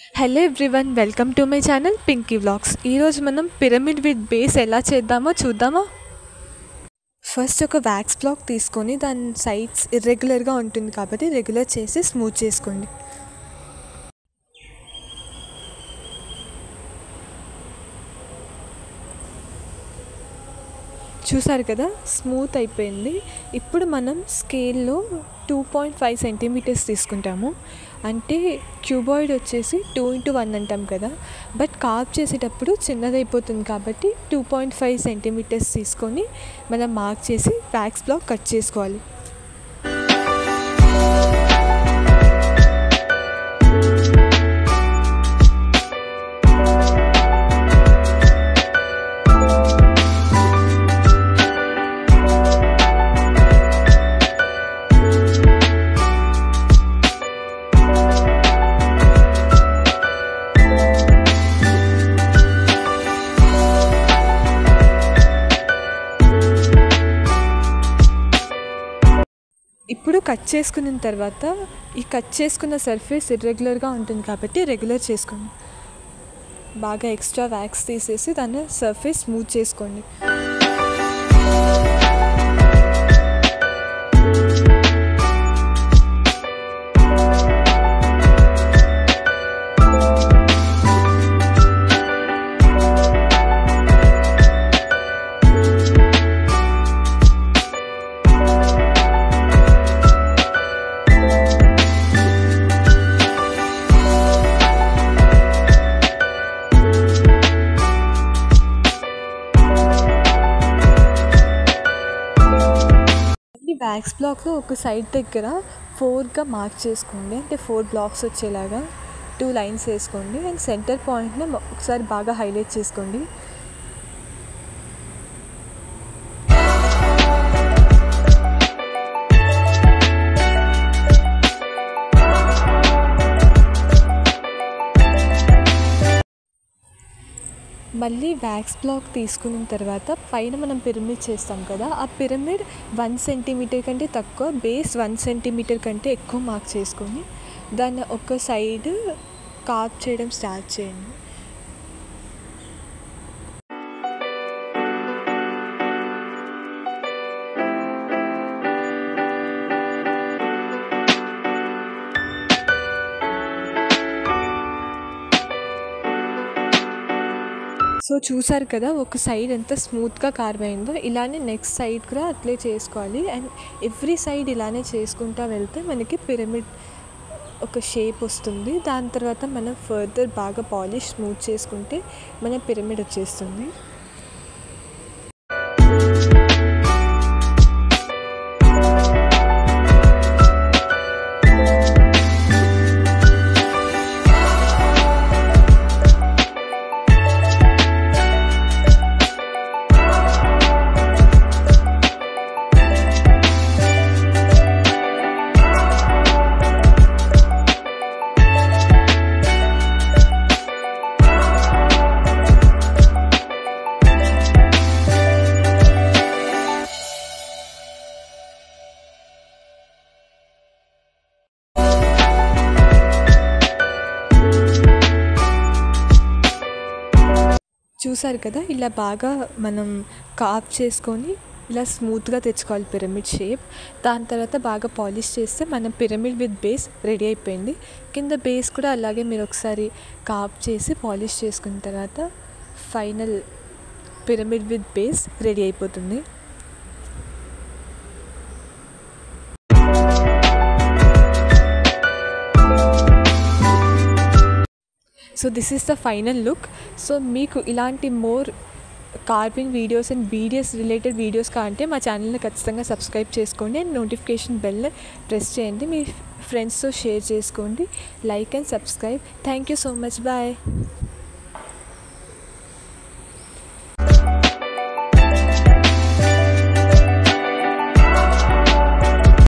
hello everyone welcome to my channel Pinky vlogs ఈరోజు మనం pyramid with base ఎలా చేద్దామో చూద్దామా ఫస్ట్ ఒక వ్యాక్స్ బ్లాక్ తీసుకొని దాని సైడ్స్ ఇర్రెగ్యులర్గా ఉంటుంది కాబట్టి రెగ్యులర్ చేసి స్మూత్ చేసుకోండి చూసారు కదా స్మూత్ అయిపోయింది ఇప్పుడు మనం స్కేల్లో టూ పాయింట్ ఫైవ్ సెంటీమీటర్స్ తీసుకుంటాము అంటే క్యూబాయిడ్ వచ్చేసి టూ ఇంటూ వన్ అంటాం కదా బట్ కార్వ్ చేసేటప్పుడు చిన్నదైపోతుంది కాబట్టి టూ పాయింట్ ఫైవ్ సెంటీమీటర్స్ తీసుకొని మనం మార్క్ చేసి వ్యాక్స్ బ్లాక్ కట్ చేసుకోవాలి ఇప్పుడు కట్ చేసుకున్న తర్వాత ఈ కట్ చేసుకున్న సర్ఫేస్ ఇర్రెగ్యులర్గా ఉంటుంది కాబట్టి రెగ్యులర్ చేసుకోండి బాగా ఎక్స్ట్రా వ్యాక్స్ తీసేసి దాన్ని సర్ఫేస్ స్మూత్ చేసుకోండి ఈ వ్యాక్స్ బ్లాక్లో ఒక సైడ్ దగ్గర ఫోర్గా మార్క్ చేసుకోండి అంటే ఫోర్ బ్లాక్స్ వచ్చేలాగా టూ లైన్స్ వేసుకోండి అండ్ సెంటర్ పాయింట్ని ఒకసారి బాగా హైలైట్ చేసుకోండి మళ్ళీ వ్యాక్స్ బ్లాక్ తీసుకున్న తర్వాత పైన మనం పిరమిడ్ చేస్తాం కదా ఆ పిరమిడ్ వన్ సెంటీమీటర్ కంటే తక్కువ బేస్ వన్ సెంటీమీటర్ కంటే ఎక్కువ మార్క్ చేసుకొని దాన్ని ఒక సైడ్ కాప్ చేయడం స్టార్ట్ చేయండి సో చూసారు కదా ఒక సైడ్ ఎంత స్మూత్గా కార్వ్ అయిందో ఇలానే నెక్స్ట్ సైడ్ కూడా అట్లే చేసుకోవాలి అండ్ ఎవ్రీ సైడ్ ఇలానే చేసుకుంటా వెళ్తే మనకి పిరమిడ్ ఒక షేప్ వస్తుంది దాని తర్వాత మనం ఫర్దర్ బాగా పాలిష్ స్మూత్ చేసుకుంటే మన పిరమిడ్ వచ్చేస్తుంది చూసారు కదా ఇలా బాగా మనం కాప్ చేసుకొని ఇలా స్మూత్గా తెచ్చుకోవాలి పిరమిడ్ షేప్ దాని తర్వాత బాగా పాలిష్ చేస్తే మన పిరమిడ్ విత్ బేస్ రెడీ అయిపోయింది కింద బేస్ కూడా అలాగే మీరు ఒకసారి కాప్ చేసి పాలిష్ చేసుకున్న తర్వాత final pyramid with base ready అయిపోతుంది so this is the final look so మీకు ఇలాంటి more carving videos and videos related videos కావాలంటే మా ఛానల్ని ఖచ్చితంగా సబ్స్క్రైబ్ చేసుకోండి అండ్ నోటిఫికేషన్ బెల్ ప్రెస్ చేయండి మీ ఫ్రెండ్స్తో షేర్ చేసుకోండి like and subscribe thank you so much bye